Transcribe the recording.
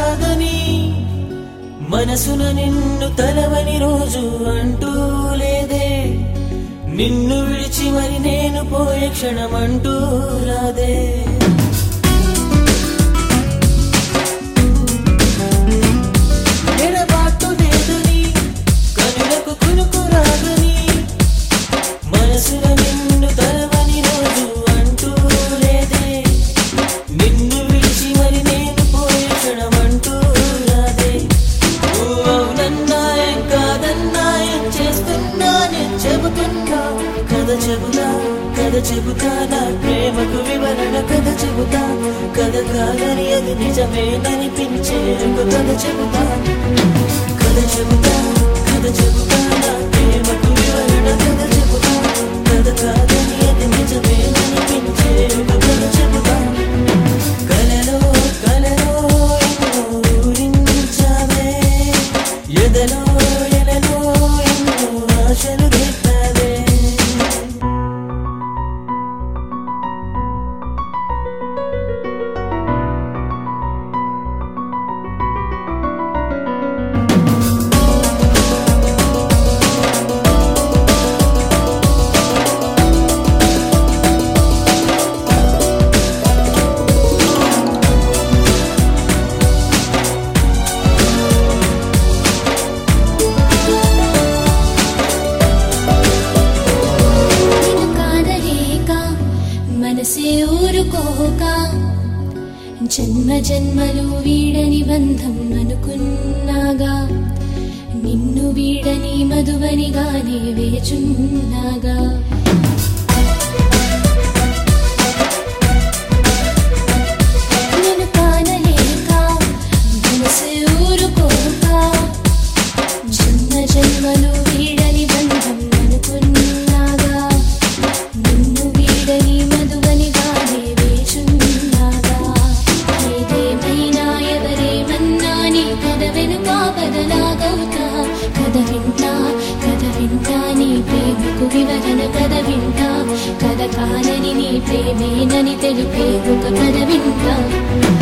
రాదని మనసున నిన్ను తలవని రోజు అంటూ లేదే నిన్ను విడిచి మరి నేను పోయే క్షణమంటూ రాదే ఎడబాటు లేదని కనులకు కునుకు రాదని మనసున నిన్ను తలవని రోజు అంటూ లేదే నిన్ను విడిచి మరి నేను పోయే క్షణమంటూ రాదే నువ్వు అవునన్నాయే కాదన్నాయే చేస్తున్నానే చెబుతున్నా కథ చెబుతా కథ చెబుతా నా ప్రేమకు వివరణ కథ చెబుతా కథ కాదని అది నిజమేననిపించే ఒక కథ చెబుతా కథ చెబుతా కథ చెబుతా నా ప్రేమకు వివరణ కథ చెబుతా కథ కాదని అది నిజమేననిపించే ఒక కథ చెబుతా కలలో కలలో ఎన్నో ఊరించావే ఎదలో ఎలలో ఎన్నో ఆశలు రేపావే నిన్ను కాదలేక మనసే ఊరుకోక జన్మ జన్మలు వీడని బంధం అనుకున్నాగా నిన్ను వీడని మధువనిగానే వేచున్నాగా నిన్ను కానలేక మనసే ఊరుకోక జన్మ జన్మలు వీడని బంధం అనుకున్నాగా నిన్ను వీడని మధువని గానే వేచున్నాగా ఏదేమైనా ఎవరేమన్నా నీ కథ వెనుక బదలాగవుతా కథ వింటా కథ వింటా నీ ప్రేమకు వివరణ కథ వింటా కథ కాలని నీ ప్రేమేనని తెలిపే ఒక కథ వింటా